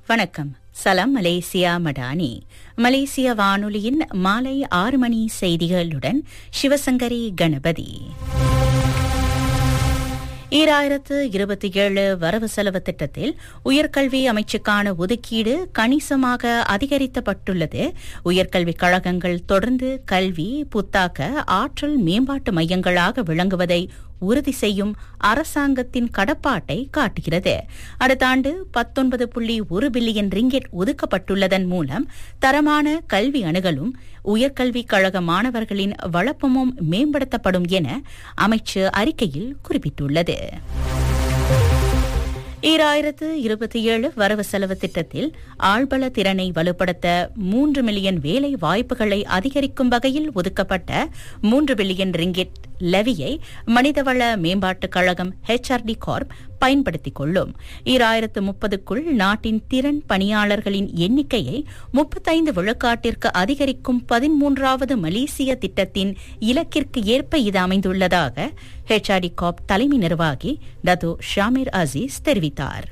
வணக்கம் சலாம் மலேசியா மடானி மலேசிய வானொலியின் மாலை ஆறு மணி செய்திகளுடன் சிவசங்கரி கணபதி ஈராயிரத்து இருபத்தி ஏழு வரவு செலவு திட்டத்தில் உயர்கல்வி அமைச்சுக்கான ஒதுக்கீடு கணிசமாக அதிகரிக்கப்பட்டுள்ளது உயர்கல்விக் கழகங்கள் தொடர்ந்து கல்வி புத்தாக்க ஆற்றல் மேம்பாட்டு மையங்களாக விளங்குவதை உறுதி செய்யும் அரசாங்கத்தின் கடப்பாட்டை காட்டுகிறது அடுத்த ஆண்டு பத்தொன்பது புள்ளி ஒரு பில்லியன் ரிங்கெட் ஒதுக்கப்பட்டுள்ளதன் மூலம் தரமான கல்வி அணுகலும் உயர்கல்விக் கழக மாணவர்களின் வளப்பமும் மேம்படுத்தப்படும் என அமைச்சு அறிக்கையில் குறிப்பிட்டுள்ளது ஈராயிரத்து இருபத்தி ஏழு வரவு செலவு திட்டத்தில் ஆழ்பல திறனை வலுப்படுத்த மூன்று மில்லியன் வேலை வாய்ப்புகளை அதிகரிக்கும் வகையில் ஒதுக்கப்பட்ட மூன்று பில்லியன் ரிங்கெட் லெவியை மனிதவள மேம்பாட்டுக் கழகம் ஹெச்ஆர்டி கார்ப் பயன்படுத்திக் கொள்ளும் ஈராயிரத்து முப்பதுக்குள் நாட்டின் திறன் பணியாளர்களின் எண்ணிக்கையை முப்பத்தைந்து விழுக்காட்டிற்கு அதிகரிக்கும் பதிமூன்றாவது மலேசிய திட்டத்தின் இலக்கிற்கு ஏற்ப இது அமைந்துள்ளதாக ஹெச்ஆர்டி காப் தலைமை நிர்வாகி டதோ ஷாமிர் அசீஸ் தெரிவித்தார்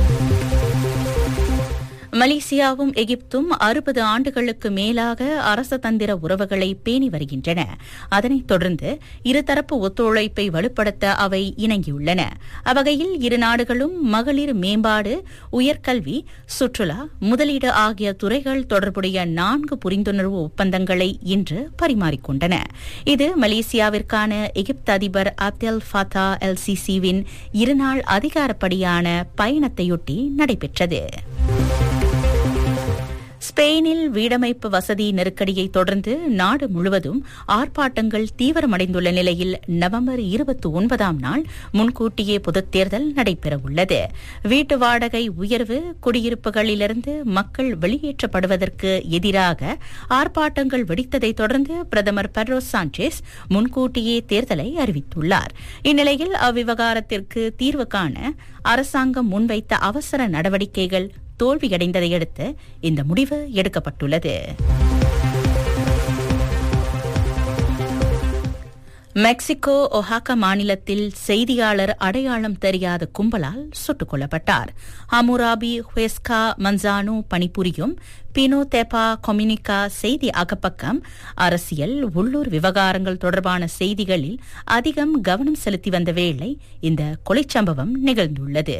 மலேசியாவும் எகிப்தும் அறுபது ஆண்டுகளுக்கு மேலாக அரச தந்திர உறவுகளை பேணி வருகின்றன அதனைத் தொடர்ந்து இருதரப்பு ஒத்துழைப்பை வலுப்படுத்த அவை இணங்கியுள்ளன அவ்வகையில் இரு நாடுகளும் மகளிர் மேம்பாடு உயர்கல்வி சுற்றுலா முதலீடு ஆகிய துறைகள் தொடர்புடைய நான்கு புரிந்துணர்வு ஒப்பந்தங்களை இன்று பரிமாறிக்கொண்டன இது மலேசியாவிற்கான எகிப்து அதிபர் அப்தெல் ஃபதா எல் சிசிவின் இருநாள் அதிகாரப்படியான பயணத்தையொட்டி நடைபெற்றது ஸ்பெயினில் வீடமைப்பு வசதி நெருக்கடியை தொடர்ந்து நாடு முழுவதும் ஆர்ப்பாட்டங்கள் தீவிரமடைந்துள்ள நிலையில் நவம்பர் இருபத்தி ஒன்பதாம் நாள் முன்கூட்டியே பொதுத் தேர்தல் நடைபெறவுள்ளது வீட்டு வாடகை உயர்வு குடியிருப்புகளிலிருந்து மக்கள் வெளியேற்றப்படுவதற்கு எதிராக ஆர்ப்பாட்டங்கள் வெடித்ததை தொடர்ந்து பிரதமர் பெட்ரோ சாnchez முன்கூட்டியே தேர்தலை அறிவித்துள்ளார் இந்நிலையில் அவ்விவகாரத்திற்கு தீர்வு காண அரசாங்கம் முன்வைத்த அவசர நடவடிக்கைகள் தோல்வியடைந்ததை அடுத்து இந்த முடிவு எடுக்கப்பட்டுள்ளது மெக்சிகோ ஒஹாக்கா மாநிலத்தில் செய்தியாளர் அடையாளம் தெரியாத கும்பலால் சுட்டுக் கொல்லப்பட்டார் ஹமுராபி ஹுஎஸ்கா மன்சானு பணிபுரியும் பினோ தெபா கொம்யூனிகா செய்தி அகப்பக்கம் அரசியல் உள்ளூர் விவகாரங்கள் தொடர்பான செய்திகளில் அதிகம் கவனம் செலுத்தி வந்த வேளை இந்த கொலைச்சம்பவம் நிகழ்ந்துள்ளது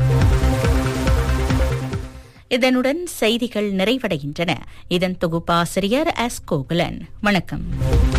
இதனுடன் செய்திகள் நிறைவடைகின்றன இதன் தொகுப்பாசிரியர் எஸ் கோகுலன் வணக்கம்